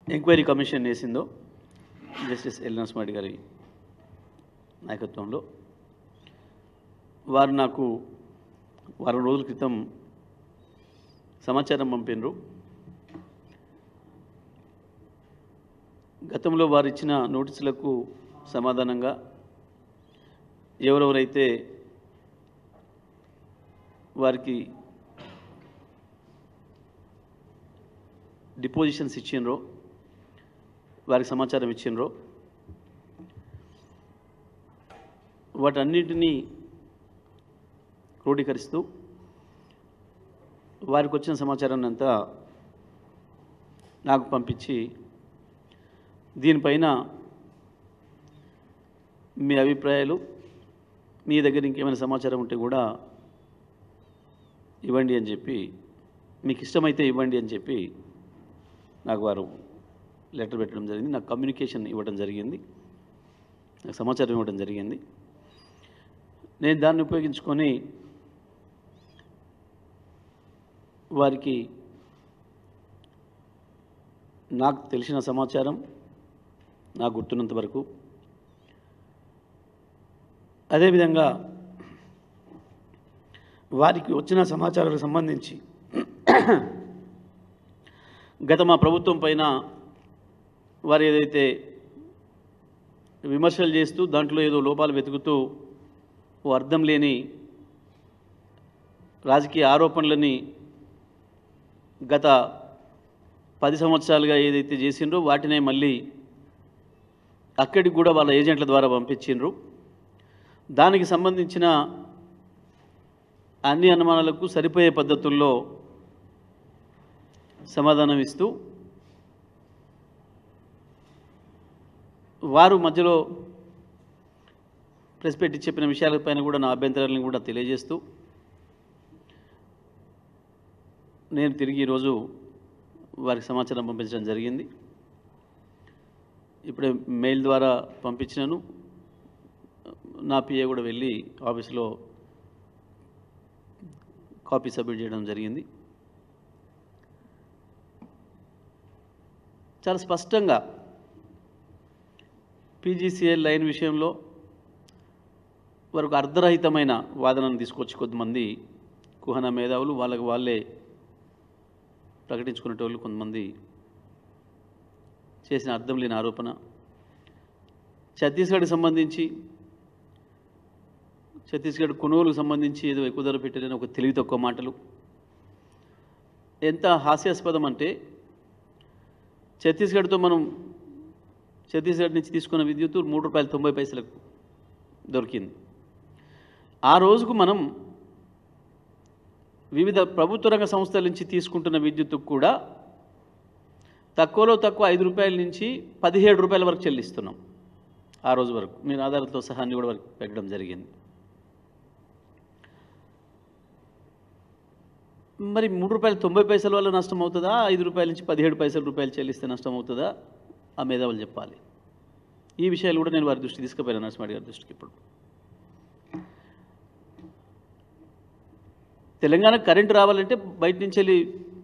enquiry commission వేసిందో justice L Narasimha Reddy గారి నాయకత్వంలో వారు నాకు వారం రోజుల క్రితం సమాచారం పంపినరు గతంలో వారు ఇచ్చిన నోటీసులకు సమాధానంగా ఎవరెవరైతే వారికి డిపోజిషన్స్ ఇచ్చిండ్రో వారికి సమాచారం ఇచ్చిండ్రో వాటన్నిటినీ క్రోడీకరిస్తూ వారికి వచ్చిన సమాచారాన్ని అంతా నాకు పంపించి దీనిపైన మీ అభిప్రాయాలు మీ దగ్గర ఇంకేమైనా సమాచారం ఉంటే కూడా ఇవ్వండి అని చెప్పి మీకు ఇష్టమైతే ఇవ్వండి అని చెప్పి నాకు వారు లెటర్ పెట్టడం జరిగింది నాకు కమ్యూనికేషన్ ఇవ్వడం జరిగింది నాకు సమాచారం ఇవ్వడం జరిగింది నేను దాన్ని ఉపయోగించుకొని వారికి నాకు తెలిసిన సమాచారం నాకు గుర్తున్నంత వరకు అదేవిధంగా వారికి వచ్చిన సమాచారాలకు సంబంధించి గత మా ప్రభుత్వం పైన వారు ఏదైతే విమర్శలు చేస్తూ దాంట్లో ఏదో లోపాలు వెతుకుతూ ఓ అర్థం లేని రాజకీయ ఆరోపణలని గత పది సంవత్సరాలుగా ఏదైతే చేసిండ్రో వాటినే మళ్ళీ అక్కడికి కూడా వాళ్ళ ఏజెంట్ల ద్వారా పంపించిండ్రు దానికి సంబంధించిన అన్ని అనుమానాలకు సరిపోయే పద్ధతుల్లో సమాధానం ఇస్తూ వారు మధ్యలో ప్రెస్ పెట్టి చెప్పిన విషయాలపైన కూడా నా అభ్యంతరాలను కూడా తెలియజేస్తూ నేను తిరిగి ఈరోజు వారికి సమాచారం పంపించడం జరిగింది ఇప్పుడే మెయిల్ ద్వారా పంపించినాను నా పిఏ కూడా వెళ్ళి ఆఫీస్లో కాపీ సబ్మిట్ చేయడం జరిగింది చాలా స్పష్టంగా పీజీసీఎల్ లైన్ విషయంలో వారికి అర్ధరహితమైన వాదనను తీసుకొచ్చి కొంతమంది కుహన మేధావులు వాళ్ళకి వాళ్ళే ప్రకటించుకునేటోళ్ళు కొంతమంది చేసిన అర్థం లేని ఆరోపణ ఛత్తీస్గఢ్కి సంబంధించి ఛత్తీస్గఢ్ కొనుగోలుకు సంబంధించి ఏదో ఎక్కువ ధర పెట్టారని ఒక తెలివి తక్కువ మాటలు ఎంత హాస్యాస్పదం అంటే ఛత్తీస్గఢ్తో మనం ఛత్తీస్గఢ్ నుంచి తీసుకున్న విద్యుత్ మూడు రూపాయల తొంభై పైసలకు దొరికింది ఆ రోజుకు మనం వివిధ ప్రభుత్వ రంగ సంస్థల నుంచి తీసుకుంటున్న విద్యుత్తుకు కూడా తక్కువలో తక్కువ ఐదు రూపాయల నుంచి పదిహేడు రూపాయల వరకు చెల్లిస్తున్నాం ఆ రోజు వరకు మీరు ఆధారాలతో సహా అన్ని కూడా వరకు పెట్టడం జరిగింది మరి మూడు రూపాయలు తొంభై పైసల వల్ల నష్టం అవుతుందా ఐదు రూపాయల నుంచి పదిహేడు పైసల రూపాయలు చెల్లిస్తే నష్టం అవుతుందా ఆ మేధావులు చెప్పాలి ఈ విషయాలు కూడా నేను వారి దృష్టి తీసుకుపోయాను నరసింహాడి గారి దృష్టికి ఇప్పుడు తెలంగాణ కరెంట్ రావాలంటే బయట నుంచి వెళ్ళి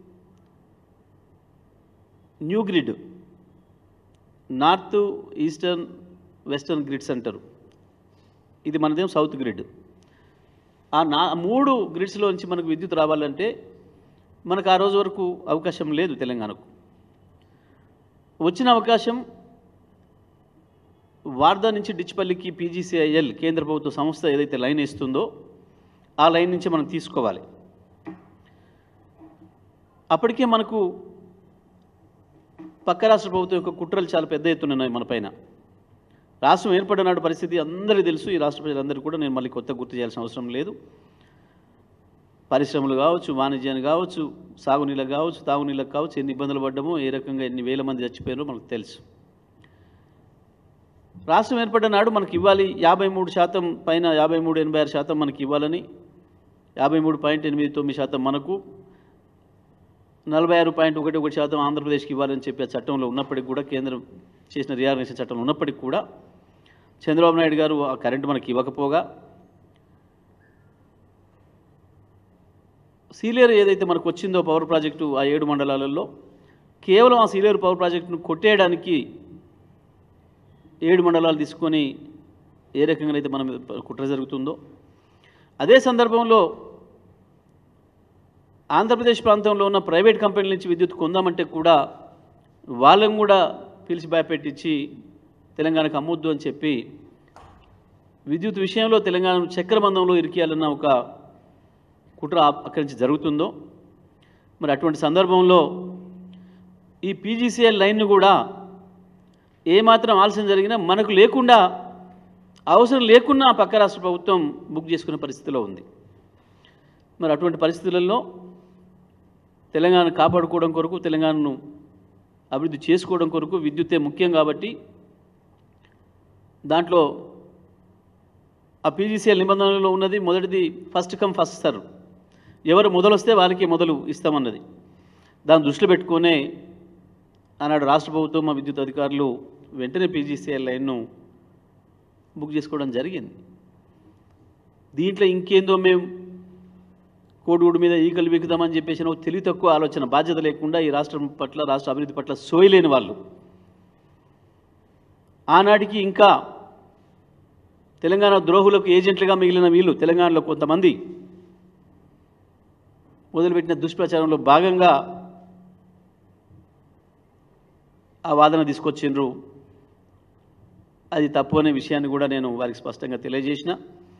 new grid north eastern western grids అంటారు ఇది మనదేం సౌత్ గ్రిడ్ ఆ నా మూడు గ్రిడ్స్లోంచి మనకు విద్యుత్ రావాలంటే మనకు ఆ రోజు వరకు అవకాశం లేదు తెలంగాణకు వచ్చిన అవకాశం వార్దా నుంచి డిచ్పల్లికి పీజీసీఐఎల్ కేంద్ర ప్రభుత్వ సంస్థ ఏదైతే లైన్ ఇస్తుందో ఆ లైన్ నుంచి మనం తీసుకోవాలి అప్పటికే మనకు పక్క రాష్ట్ర ప్రభుత్వం యొక్క కుట్రలు చాలా పెద్ద ఎత్తున ఉన్నాయి మన పైన రాష్ట్రం ఏర్పడిన నాడు పరిస్థితి అందరికీ తెలుసు ఈ రాష్ట్ర ప్రజలందరికీ కూడా నేను మళ్ళీ కొత్త గుర్తు చేయాల్సిన అవసరం లేదు పరిశ్రమలు కావచ్చు వాణిజ్యాన్ని కావచ్చు సాగునీళ్ళకు కావచ్చు తాగునీళ్ళకు కావచ్చు ఎన్ని ఇబ్బందులు పడ్డామో ఏ రకంగా ఎన్ని వేల మంది చచ్చిపోయారో మనకు తెలుసు రాష్ట్రం ఏర్పడిన నాడు మనకి ఇవ్వాలి యాభై మూడు శాతం పైన యాభై మూడు ఎనభై ఆరు శాతం మనకి ఇవ్వాలని యాభై మూడు పాయింట్ ఎనిమిది తొమ్మిది శాతం మనకు నలభై ఆరు పాయింట్ ఒకటి ఒకటి శాతం ఆంధ్రప్రదేశ్కి ఇవ్వాలని చెప్పి ఆ చట్టంలో ఉన్నప్పటికీ కూడా కేంద్రం చేసిన రియార్గనైజేషన్ చట్టంలో ఉన్నప్పటికీ కూడా చంద్రబాబు నాయుడు గారు ఆ కరెంటు మనకి ఇవ్వకపోగా సీలియర్ ఏదైతే మనకు వచ్చిందో పవర్ ప్రాజెక్టు ఆ ఏడు మండలాలలో కేవలం ఆ సీలేరు పవర్ ప్రాజెక్టును కొట్టేయడానికి ఏడు మండలాలు తీసుకొని ఏ రకంగా అయితే మన మీద కుట్ర జరుగుతుందో అదే సందర్భంలో ఆంధ్రప్రదేశ్ ప్రాంతంలో ఉన్న ప్రైవేట్ కంపెనీల నుంచి విద్యుత్ కొందామంటే కూడా వాళ్ళని కూడా పిలిచి భయపెట్టించి తెలంగాణకు అమ్మొద్దు అని చెప్పి విద్యుత్ విషయంలో తెలంగాణను చక్రబంధంలో ఇరికేయాలన్న ఒక కుట్ర ఆ- అక్కడి నుంచి జరుగుతుందో మరి అటువంటి సందర్భంలో ఈ పీజీసీఎల్ లైన్ను కూడా ఏమాత్రం ఆలస్యం జరిగినా మనకు లేకుండా అవసరం లేకున్నా పక్క రాష్ట్ర ప్రభుత్వం బుక్ చేసుకునే పరిస్థితిలో ఉంది మరి అటువంటి పరిస్థితులలో తెలంగాణ కాపాడుకోవడం కొరకు తెలంగాణను అభివృద్ధి చేసుకోవడం కొరకు విద్యుత్తే ముఖ్యం కాబట్టి దాంట్లో ఆ పీజీసీఎల్ నిబంధనలలో ఉన్నది మొదటిది ఫస్ట్ కమ్ ఫస్ట్ సర్వ్ ఎవరు మొదలు వస్తే వాళ్ళకి మొదలు ఇస్తామన్నది దాన్ని దృష్టిలో పెట్టుకునే ఆనాడు రాష్ట్ర ప్రభుత్వం మా విద్యుత్ అధికారులు వెంటనే పీజీసీఎల్ లైన్ను బుక్ చేసుకోవడం జరిగింది దీంట్లో ఇంకేందో మేము కోడిగుడు మీద ఈకలు వీకుదామని చెప్పేసి ఒక తెలివి తక్కువ ఆలోచన బాధ్యత లేకుండా ఈ రాష్ట్రం పట్ల రాష్ట్ర అభివృద్ధి పట్ల సోయలేని వాళ్ళు ఆనాటికి ఇంకా తెలంగాణ ద్రోహులకు ఏజెంట్లుగా మిగిలిన వీళ్ళు తెలంగాణలో కొంతమంది మొదలుపెట్టిన దుష్ప్రచారంలో భాగంగా ఆ వాదన తీసుకొచ్చిండ్రు అది తప్పు అనే విషయాన్ని కూడా నేను వారికి స్పష్టంగా తెలియజేసిన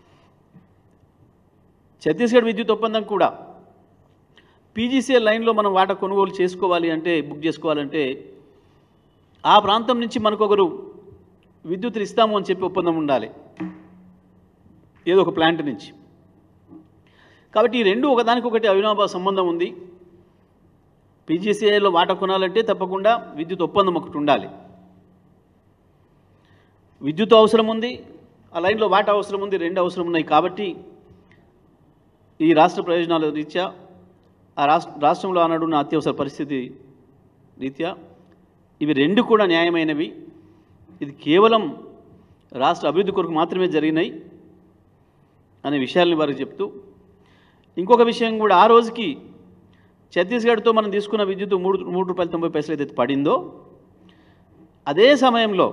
ఛత్తీస్గఢ్ విద్యుత్ ఒప్పందం కూడా పీజీసీఎల్ లైన్లో మనం వాటా కొనుగోలు చేసుకోవాలి అంటే బుక్ చేసుకోవాలంటే ఆ ప్రాంతం నుంచి మనకు ఒకరు విద్యుత్తులు ఇస్తాము అని చెప్పి ఒప్పందం ఉండాలి ఏదో ఒక ప్లాంట్ నుంచి కాబట్టి ఈ రెండు ఒకదానికొకటి అవినాభావ సంబంధం ఉంది పీజీసీఐలో వాటా కొనాలంటే తప్పకుండా విద్యుత్ ఒప్పందం ఒకటి ఉండాలి విద్యుత్ అవసరం ఉంది ఆ లైన్లో వాటా అవసరం ఉంది రెండు అవసరం ఉన్నాయి కాబట్టి ఈ రాష్ట్ర ప్రయోజనాల రీత్యా ఆ రాష్ట్ర రాష్ట్రంలో ఆనాడు ఉన్న అత్యవసర పరిస్థితి రీత్యా ఇవి రెండు కూడా న్యాయమైనవి ఇది కేవలం రాష్ట్ర అభివృద్ధి కొరకు మాత్రమే జరిగినాయి అనే విషయాల్ని వారికి చెప్తూ ఇంకొక విషయం కూడా ఆ రోజుకి ఛత్తీస్గఢ్తో మనం తీసుకున్న విద్యుత్ మూడు మూడు రూపాయల తొంభై పైసలు ఏదైతే పడిందో అదే సమయంలో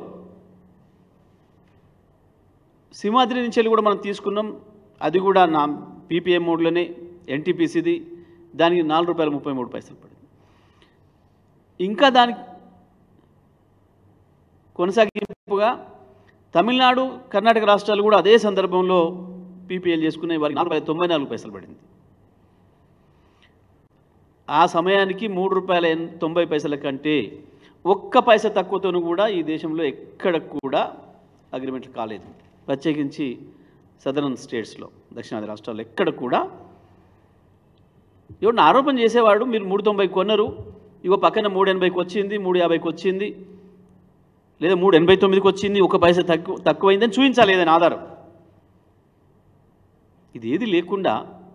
సింహాద్రి నుంచి వెళ్ళి కూడా మనం తీసుకున్నాం అది కూడా నా పీపీఎం మోడ్లోనే ఎన్టీపీసీది దానికి నాలుగు రూపాయల ముప్పై మూడు పైసలు పడింది ఇంకా దానికి కొనసాగింపుగా తమిళనాడు కర్ణాటక రాష్ట్రాలు కూడా అదే సందర్భంలో పీపీఎల్ చేసుకునే వారికి నాలుగు రూపాయల తొంభై నాలుగు పైసలు పడింది ఆ సమయానికి మూడు రూపాయల ఎన్- తొంభై పైసల కంటే ఒక్క పైస తక్కువతోనూ కూడా ఈ దేశంలో ఎక్కడ కూడా అగ్రిమెంట్లు కాలేదు ప్రత్యేకించి సదరన్ స్టేట్స్లో దక్షిణాది రాష్ట్రాల్లో ఎక్కడ కూడా ఎవరిని ఆరోపణ చేసేవాడు మీరు మూడు తొంభైకి కొన్నారు ఇగో పక్కన మూడు ఎనభైకి వచ్చింది మూడు యాభైకి వచ్చింది లేదా మూడు ఎనభై తొమ్మిదికి వచ్చింది ఒక పైసా తక్కువ తక్కువైందని చూపించాలి ఏదైనా ఆధారం ఇది ఏది లేకుండా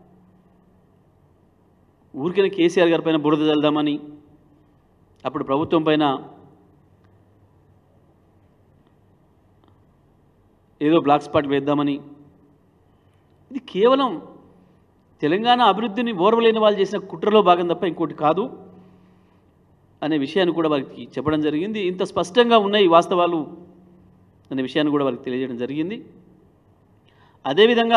ఊరికైనా కేసీఆర్ గారి పైన బురద చల్దామని అప్పుడు ప్రభుత్వం పైన ఏదో బ్లాక్ స్పాట్ వేద్దామని ఇది కేవలం తెలంగాణ అభివృద్ధిని ఓర్వలేని వాళ్ళు చేసిన కుట్రలో భాగం తప్ప ఇంకోటి కాదు అనే విషయాన్ని కూడా వారికి చెప్పడం జరిగింది ఇంత స్పష్టంగా ఉన్నాయి ఈ వాస్తవాలు అనే విషయాన్ని కూడా వారికి తెలియజేయడం జరిగింది అదేవిధంగా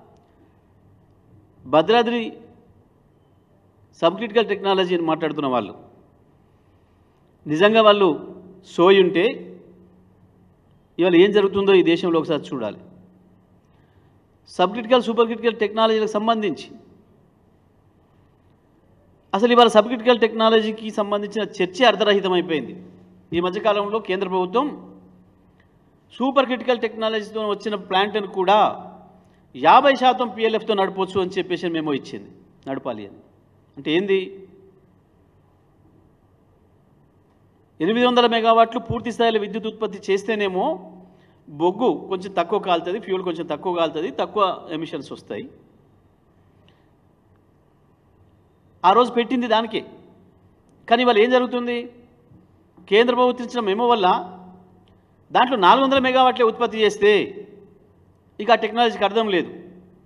భద్రాద్రి సబ్ క్రిటికల్ టెక్నాలజీ అని మాట్లాడుతున్న వాళ్ళు నిజంగా వాళ్ళు సోయి ఉంటే ఇవాళ ఏం జరుగుతుందో ఈ దేశంలో ఒకసారి చూడాలి సబ్ క్రిటికల్ సూపర్ క్రిటికల్ టెక్నాలజీలకు సంబంధించి అసలు ఇవాళ సబ్ క్రిటికల్ టెక్నాలజీకి సంబంధించిన చర్చ అర్ధరహితమైపోయింది ఈ మధ్యకాలంలో కేంద్ర ప్రభుత్వం సూపర్ క్రిటికల్ టెక్నాలజీతో వచ్చిన ప్లాంట్ను కూడా యాభై శాతం పిఎల్ఎఫ్తో నడపవచ్చు అని చెప్పేసి మేము ఇచ్చింది నడపాలి అని అంటే ఏంది ఎనిమిది వందల మెగావాట్లు పూర్తి స్థాయిలో విద్యుత్ ఉత్పత్తి చేస్తేనేమో బొగ్గు కొంచెం తక్కువ కాలుతుంది ఫ్యూల్ కొంచెం తక్కువ కాలుతుంది తక్కువ ఎమిషన్స్ వస్తాయి ఆ రోజు పెట్టింది దానికే కానీ ఇవాళ ఏం జరుగుతుంది కేంద్ర ప్రభుత్వం ఇచ్చిన మెమో వల్ల దాంట్లో నాలుగు వందల మెగావాట్లే ఉత్పత్తి చేస్తే ఇక ఆ టెక్నాలజీకి అర్థం లేదు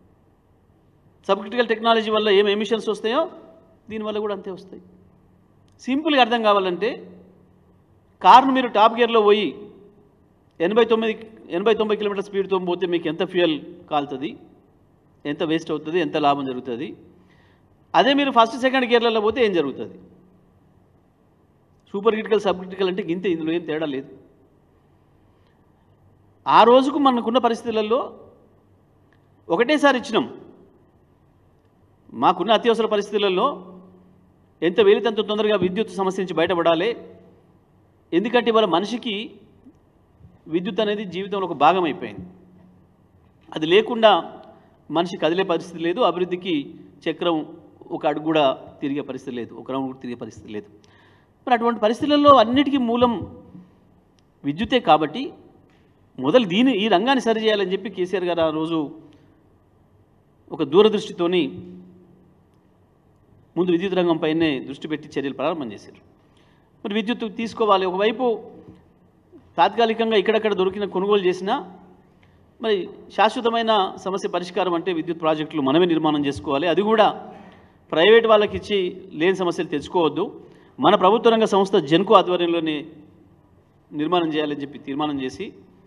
సబ్ క్రిటికల్ టెక్నాలజీ వల్ల ఏం ఎమిషన్స్ వస్తాయో దీనివల్ల కూడా అంతే వస్తాయి సింపుల్గా అర్థం కావాలంటే కారును మీరు టాప్ గేర్లో పోయి ఎనభై తొమ్మిది ఎనభై తొంభై కిలోమీటర్ స్పీడ్తో పోతే మీకు ఎంత ఫ్యూయల్ కాలుతుంది ఎంత వేస్ట్ అవుతుంది ఎంత లాభం జరుగుతుంది అదే మీరు ఫస్ట్ సెకండ్ గేర్లలో పోతే ఏం జరుగుతుంది సూపర్ క్రిటికల్ సబ్ క్రిటికల్ అంటే ఇంతే ఇందులో ఏం తేడా లేదు ఆ రోజుకు మనకున్న పరిస్థితులలో ఒకటేసారి ఇచ్చినాం మాకున్న అత్యవసర పరిస్థితులలో ఎంత వీలైతే అంత తొందరగా విద్యుత్ సమస్య నుంచి బయటపడాలి ఎందుకంటే ఇవాళ మనిషికి విద్యుత్ అనేది జీవితంలో ఒక భాగం అయిపోయింది అది లేకుండా మనిషి కదిలే పరిస్థితి లేదు అభివృద్ధికి చక్రం ఒక అడుగు కూడా తిరిగే పరిస్థితి లేదు ఒక రౌండ్ కూడా తిరిగే పరిస్థితి లేదు మరి అటువంటి పరిస్థితులలో అన్నిటికీ మూలం విద్యుతే కాబట్టి మొదలు దీని ఈ రంగాన్ని సరిచేయాలని చెప్పి కేసీఆర్ గారు ఆ రోజు ఒక దూరదృష్టితోని ముందు విద్యుత్ రంగం పైనే దృష్టి పెట్టి చర్యలు ప్రారంభం చేశారు మరి విద్యుత్ తీసుకోవాలి ఒకవైపు తాత్కాలికంగా ఇక్కడక్కడ దొరికిన కొనుగోలు చేసినా మరి శాశ్వతమైన సమస్య పరిష్కారం అంటే విద్యుత్ ప్రాజెక్టులు మనమే నిర్మాణం చేసుకోవాలి అది కూడా ప్రైవేట్ వాళ్ళకి ఇచ్చి లేని సమస్యలు తెచ్చుకోవద్దు మన ప్రభుత్వ రంగ సంస్థ జెన్కో ఆధ్వర్యంలోనే నిర్మాణం చేయాలని చెప్పి తీర్మానం చేసి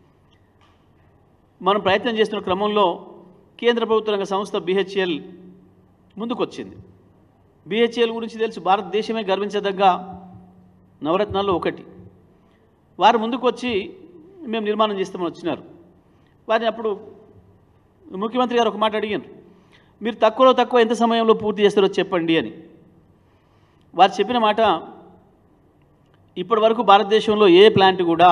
మనం ప్రయత్నం చేస్తున్న క్రమంలో కేంద్ర ప్రభుత్వ రంగ సంస్థ బిహెచ్ఎల్ ముందుకొచ్చింది బిహెచ్ఎల్ గురించి తెలుసు భారతదేశమే గర్వించదగ్గ నవరత్నాల్లో ఒకటి వారు ముందుకు వచ్చి మేము నిర్మాణం చేస్తామని వచ్చినారు వారిని అప్పుడు ముఖ్యమంత్రి గారు ఒక మాట అడిగారు మీరు తక్కువలో తక్కువ ఎంత సమయంలో పూర్తి చేస్తారో చెప్పండి అని వారు చెప్పిన మాట ఇప్పటి వరకు భారతదేశంలో ఏ ప్లాంట్ కూడా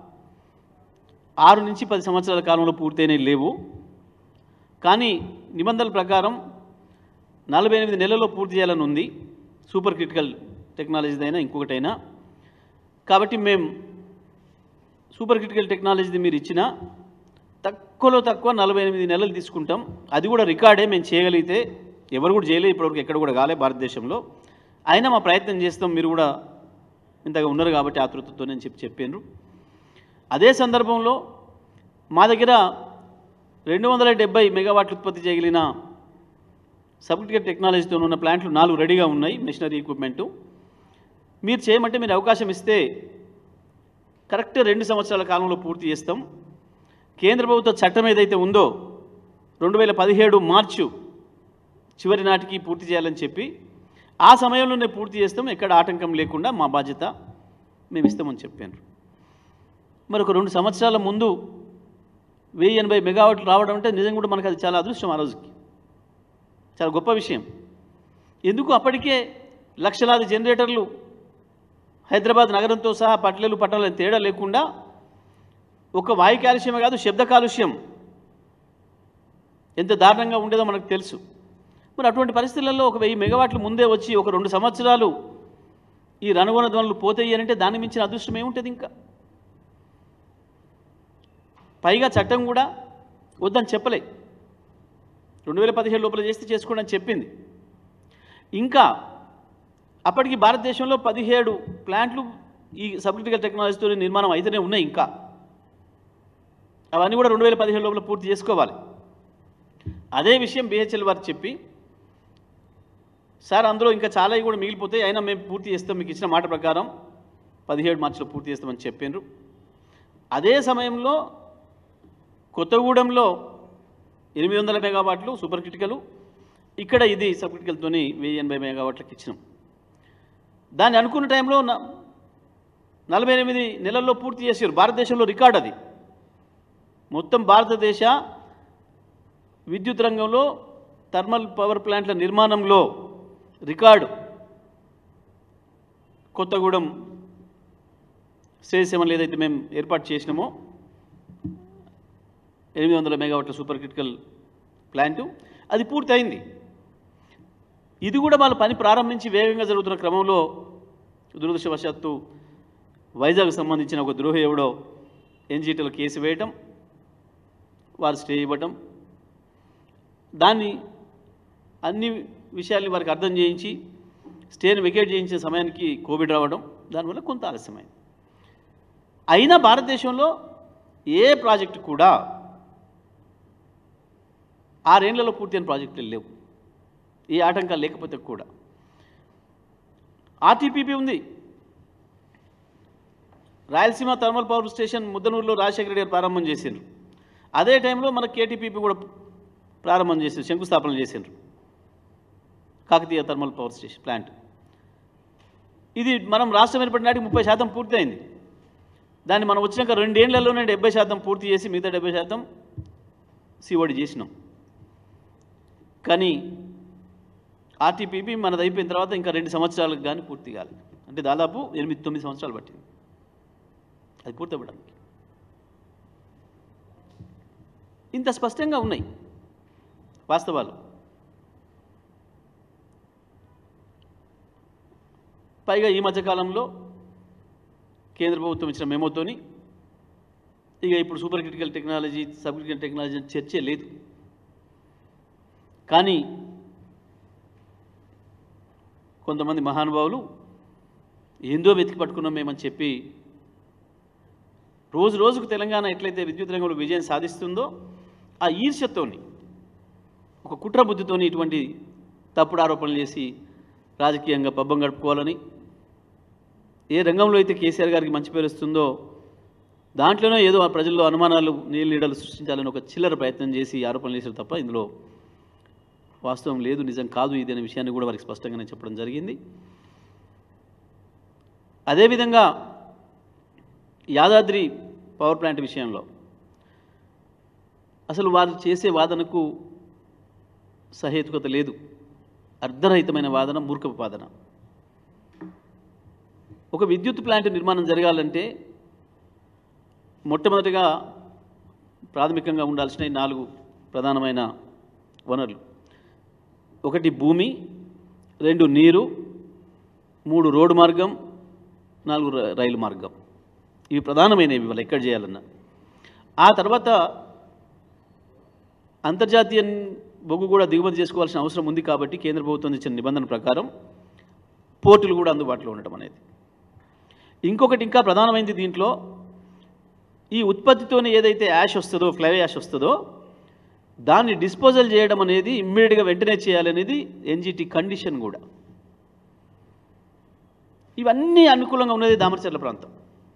ఆరు నుంచి పది సంవత్సరాల కాలంలో పూర్తయినవి లేవు కానీ నిబంధనల ప్రకారం నలభై ఎనిమిది నెలల్లో పూర్తి చేయాలని ఉంది సూపర్ క్రిటికల్ టెక్నాలజీదైనా ఇంకొకటైనా కాబట్టి మేము సూపర్ క్రిటికల్ టెక్నాలజీది మీరు ఇచ్చిన తక్కువలో తక్కువ నలభై ఎనిమిది నెలలు తీసుకుంటాం అది కూడా రికార్డే మేము చేయగలిగితే ఎవరు కూడా చేయలేదు ఇప్పటివరకు ఎక్కడ కూడా కాలే భారతదేశంలో అయినా మా ప్రయత్నం చేస్తాం మీరు కూడా ఇంతగా ఉన్నారు కాబట్టి ఆతృతతో నేను చెప్పి చెప్పాను అదే సందర్భంలో మా దగ్గర రెండు వందల డెబ్బై మెగావాట్లు ఉత్పత్తి చేయగలిగిన సబ్క్రిటికల్ టెక్నాలజీతో ఉన్న ప్లాంట్లు నాలుగు రెడీగా ఉన్నాయి మిషనరీ ఎక్విప్మెంటు మీరు చేయమంటే మీరు అవకాశం ఇస్తే కరెక్ట్ రెండు సంవత్సరాల కాలంలో పూర్తి చేస్తాం కేంద్ర ప్రభుత్వ చట్టం ఏదైతే ఉందో రెండు వేల పదిహేడు మార్చు చివరి నాటికి పూర్తి చేయాలని చెప్పి ఆ సమయంలోనే పూర్తి చేస్తాం ఎక్కడ ఆటంకం లేకుండా మా బాధ్యత మేము ఇస్తామని చెప్పాను మరి ఒక రెండు సంవత్సరాల ముందు వెయ్యి ఎనభై మెగావాట్లు రావడం అంటే నిజంగా కూడా మనకు అది చాలా అదృష్టం ఆ రోజుకి చాలా గొప్ప విషయం ఎందుకు అప్పటికే లక్షలాది జనరేటర్లు హైదరాబాద్ నగరంతో సహా పట్లేలు పట్టణాలు తేడా లేకుండా ఒక వాయు కాలుష్యమే కాదు శబ్ద కాలుష్యం ఎంత దారుణంగా ఉండేదో మనకు తెలుసు మరి అటువంటి పరిస్థితులలో ఒక వెయ్యి మెగావాట్లు ముందే వచ్చి ఒక రెండు సంవత్సరాలు ఈ రణగొణ ధ్వనులు పోతాయి అని అంటే దాన్ని మించిన అదృష్టం ఏముంటుంది ఇంకా పైగా చట్టం కూడా వద్దని చెప్పలే రెండు వేల పదిహేడు లోపల చేస్తే చేసుకోండి అని చెప్పింది ఇంకా అప్పటికి భారతదేశంలో పదిహేడు ప్లాంట్లు ఈ సబ్క్రిటికల్ టెక్నాలజీతో నిర్మాణం అయితేనే ఉన్నాయి ఇంకా అవన్నీ కూడా రెండు వేల పదిహేడు లోపల పూర్తి చేసుకోవాలి అదే విషయం బిహెచ్ఎల్ వారు చెప్పి సార్ అందులో ఇంకా చాలా కూడా మిగిలిపోతాయి అయినా మేము పూర్తి చేస్తాం మీకు ఇచ్చిన మాట ప్రకారం పదిహేడు మార్చిలో పూర్తి చేస్తామని చెప్పారు అదే సమయంలో కొత్తగూడెంలో ఎనిమిది వందల మెగావాట్లు సూపర్ క్రిటికల్ ఇక్కడ ఇది సబ్ క్రిటికల్తోని వెయ్యి ఎనభై మెగావాట్లకు ఇచ్చినాం దాన్ని అనుకున్న టైంలో న- నలభై ఎనిమిది నెలల్లో పూర్తి చేసారు భారతదేశంలో రికార్డ్ అది మొత్తం భారతదేశ విద్యుత్ రంగంలో థర్మల్ పవర్ ప్లాంట్ల నిర్మాణంలో రికార్డు కొత్తగూడెం స్టేజ్ సెవెన్లో ఏదైతే మేము ఏర్పాటు చేసినామో ఎనిమిది వందల మెగావాట్ల సూపర్ క్రిటికల్ ప్లాంటు అది పూర్తయింది ఇది కూడా వాళ్ళ పని ప్రారంభించి వేగంగా జరుగుతున్న క్రమంలో దురదృష్టవశాత్తు వైజాగ్ సంబంధించిన ఒక ద్రోహి ఎవడో ఎన్జీటీలో కేసు వేయటం వారు స్టే ఇవ్వటం దాన్ని అన్ని విషయాల్ని వారికి అర్థం చేయించి స్టేని వెకేట్ చేయించే సమయానికి కోవిడ్ రావడం దానివల్ల కొంత ఆలస్యమైంది అయినా భారతదేశంలో ఏ ప్రాజెక్టు కూడా ఆరేళ్లలో పూర్తయిన ప్రాజెక్టులు లేవు ఏ ఆటంకాలు లేకపోతే కూడా ఆర్టీపీపీ ఉంది రాయలసీమ థర్మల్ పవర్ స్టేషన్ ముద్దనూరులో రాజశేఖర రెడ్డి గారు ప్రారంభం చేసిండ్రు అదే టైంలో మన కేటీపీపీ కూడా ప్రారంభం చేసిండ్రు శంకుస్థాపన చేసిండ్రు Kakatiya thermal power station plant ఇది మనం రాష్ట్రం ఏర్పడిన నాటికి ముప్పై శాతం పూర్తయింది దాన్ని మనం వచ్చినాక రెండేళ్లలోనే డెబ్బై శాతం పూర్తి చేసి మిగతా డెబ్బై శాతం సిఓడి చేసినాం కానీ ఆర్టీపీపీ మనది అయిపోయిన తర్వాత ఇంకా రెండు సంవత్సరాలకు కానీ పూర్తి కాలేదు అంటే దాదాపు ఎనిమిది తొమ్మిది సంవత్సరాలు పట్టింది అది పూర్తవ్వడానికి ఇంత స్పష్టంగా ఉన్నాయి వాస్తవాలు పైగా ఈ మధ్యకాలంలో కేంద్ర ప్రభుత్వం ఇచ్చిన మెమోతోని ఇక ఇప్పుడు super critical technology sub critical technology అని చర్చే లేదు కానీ కొంతమంది మహానుభావులు ఏందో వెతికి పట్టుకున్నాం మేమని చెప్పి రోజు రోజుకు తెలంగాణ ఎట్లయితే విద్యుత్ రంగంలో విజయం సాధిస్తుందో ఆ ఈర్ష్యతోని ఒక కుట్ర బుద్ధితోని ఇటువంటి తప్పుడు ఆరోపణలు చేసి రాజకీయంగా పబ్బం గడుపుకోవాలని ఏ రంగంలో అయితే కేసీఆర్ గారికి మంచి పేరు వస్తుందో దాంట్లోనే ఏదో ఆ ప్రజల్లో అనుమానాలు నీళ్ళీడలు సృష్టించాలని ఒక చిల్లర ప్రయత్నం చేసి ఆరోపణలు చేశారు తప్ప ఇందులో వాస్తవం లేదు నిజం కాదు ఇది అనే విషయాన్ని కూడా వారికి స్పష్టంగానే చెప్పడం జరిగింది అదేవిధంగా యాదాద్రి పవర్ ప్లాంట్ విషయంలో అసలు వారు చేసే వాదనకు సహేతుకత లేదు అర్ధరహితమైన వాదన మూర్ఖపు వాదన ఒక విద్యుత్ ప్లాంట్ నిర్మాణం జరగాలంటే మొట్టమొదటిగా ప్రాథమికంగా ఉండాల్సిన ఈ నాలుగు ప్రధానమైన వనరులు ఒకటి భూమి రెండు నీరు మూడు రోడ్డు మార్గం నాలుగు ర- రైలు మార్గం ఇవి ప్రధానమైనవి వాళ్ళు ఎక్కడ చేయాలన్నా ఆ తర్వాత అంతర్జాతీయ బొగ్గు కూడా దిగుమతి చేసుకోవాల్సిన అవసరం ఉంది కాబట్టి కేంద్ర ప్రభుత్వం ఇచ్చిన నిబంధన ప్రకారం పోర్టులు కూడా అందుబాటులో ఉండటం అనేది ఇంకొకటి ఇంకా ప్రధానమైనది దీంట్లో ఈ ఉత్పత్తితోనే ఏదైతే యాష్ వస్తుందో ఫ్లై యాష్ వస్తుందో దాన్ని డిస్పోజల్ చేయడం అనేది ఇమ్మీడియట్గా వెంటనే చేయాలనేది ఎన్జిటి కండిషన్ కూడా ఇవన్నీ అనుకూలంగా ఉన్నది దామరచర్ల ప్రాంతం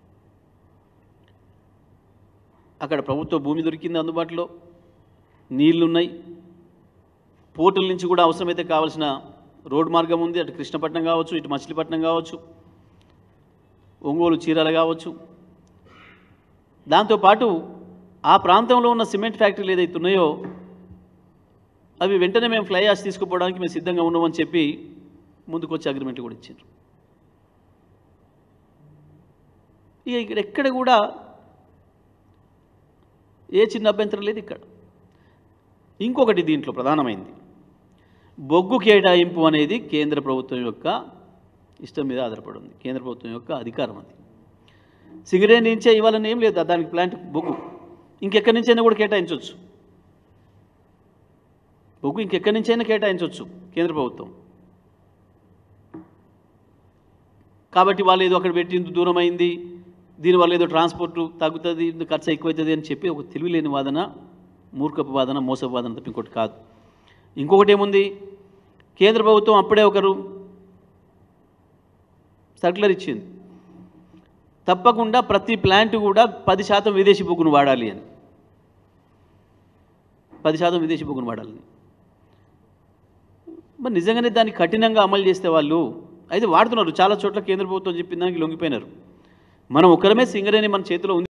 అక్కడ ప్రభుత్వ భూమి దొరికింది అందుబాటులో నీళ్లున్నాయి పోర్టుల నుంచి కూడా అవసరమైతే కావాల్సిన రోడ్ మార్గం ఉంది అటు కృష్ణపట్నం కావచ్చు ఇటు మచిలీపట్నం కావచ్చు ఒంగోలు చీరాల కావచ్చు దాంతోపాటు ఆ ప్రాంతంలో ఉన్న సిమెంట్ ఫ్యాక్టరీలు ఏదైతే ఉన్నాయో అవి వెంటనే మేము ఫ్లై యాష్ తీసుకుపోవడానికి మేము సిద్ధంగా ఉన్నామని చెప్పి ముందుకొచ్చి అగ్రిమెంట్ కూడా ఇచ్చారు ఇక ఇక్కడ ఎక్కడ కూడా ఏ చిన్న అభ్యంతరం లేదు ఇక్కడ ఇంకొకటి దీంట్లో ప్రధానమైంది బొగ్గు కేటాయింపు అనేది కేంద్ర ప్రభుత్వం యొక్క ఇష్టం మీద ఆధారపడి ఉంది కేంద్ర ప్రభుత్వం యొక్క అధికారం అది సింగరేణి నుంచే ఇవ్వాలని ఏం లేదు దానికి ప్లాంట్ బొగ్గు ఇంకెక్కడి నుంచైనా కూడా కేటాయించవచ్చు బొగ్గు ఇంకెక్కడి నుంచైనా కేటాయించవచ్చు కేంద్ర ప్రభుత్వం కాబట్టి వాళ్ళు ఏదో అక్కడ పెట్టింది దూరం అయింది దీనివల్ల ఏదో ట్రాన్స్పోర్ట్ తగ్గుతుంది ఇది ఖర్చు ఎక్కువవుతుంది అని చెప్పి ఒక తెలివిలేని వాదన మూర్ఖపు వాదన మోసపు వాదన తప్ప ఇంకోటి కాదు ఇంకొకటి ఏముంది కేంద్ర ప్రభుత్వం అప్పుడే ఒకరు సర్క్యులర్ ఇచ్చింది తప్పకుండా ప్రతి ప్లాంట్ కూడా పది శాతం విదేశీ బొగ్గును వాడాలి అని పది శాతం విదేశీ బొగ్గును వాడాలని మరి నిజంగానే దాన్ని కఠినంగా అమలు చేస్తే వాళ్ళు అయితే వాడుతున్నారు చాలా చోట్ల కేంద్ర ప్రభుత్వం చెప్పిన దానికి లొంగిపోయినారు మనం ఒక్కరమే సింగరేణి మన చేతిలో ఉంది